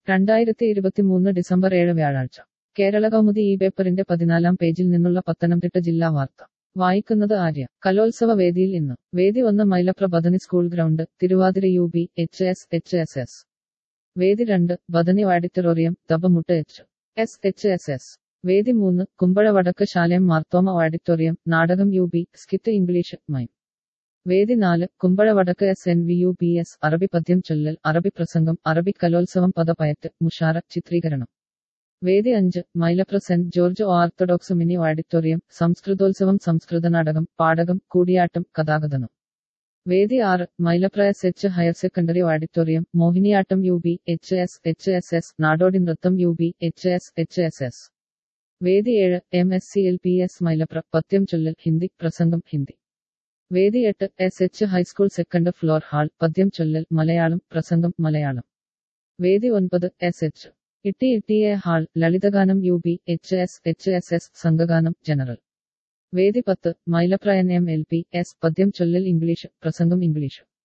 രണ്ടായിരത്തി ഇരുപത്തിമൂന്ന് ഡിസംബർ ഏഴ് വ്യാഴാഴ്ച കേരള കൗമുദി ഈ പേപ്പറിന്റെ പതിനാലാം പേജിൽ നിന്നുള്ള പത്തനംതിട്ട ജില്ലാ വാർത്ത വായിക്കുന്നത് ആര്യ കലോത്സവ വേദിയിൽ ഇന്ന് വേദി ഒന്ന് Mylapra Bethany school ground Thiruvathira U B H S H S S വേദി രണ്ട് ബദനി ഓഡിറ്റോറിയം ദബമുട്ട് H S H S S വേദി മൂന്ന് കുമ്പഴ വടക്ക് ശാലയം മാർത്തോമ ഓഡിറ്റോറിയം നാടകം U B skit English mime വേദി നാല് കുമ്പഴ വടക്ക് S N V U P S അറബി പദ്യം ചൊല്ലൽ അറബി പ്രസംഗം അറബി കലോത്സവം പദപയറ്റ് മുഷാറ ചിത്രീകരണം വേദി അഞ്ച് Mylapra Saint George Orthodox mini auditorium സംസ്കൃതോത്സവം സംസ്കൃത നാടകം പാടകം കൂടിയാട്ടം കഥാകഥനം വേദി ആറ് Mylapra S H higher secondary auditorium Mohiniyattam U B H S H S S നാടോടി നൃത്തം U B H S H S S വേദി ഏഴ് M S C L P S Mylapra പദ്യം ചൊല്ലൽ ഹിന്ദി പ്രസംഗം ഹിന്ദി വേദി എട്ട് S H high school second floor hall പദ്യം ചൊല്ലൽ മലയാളം പ്രസംഗം മലയാളം വേദി ഒൻപത് S H Itty Itty A hall ലളിതഗാനം U B H S H S S സംഘഗാനം ജനറൽ വേദി പത്ത് മൈലപ്രയൻ എം എൽ പി എസ് പദ്യം ചൊല്ലൽ ഇംഗ്ലീഷ് പ്രസംഗം ഇംഗ്ലീഷ്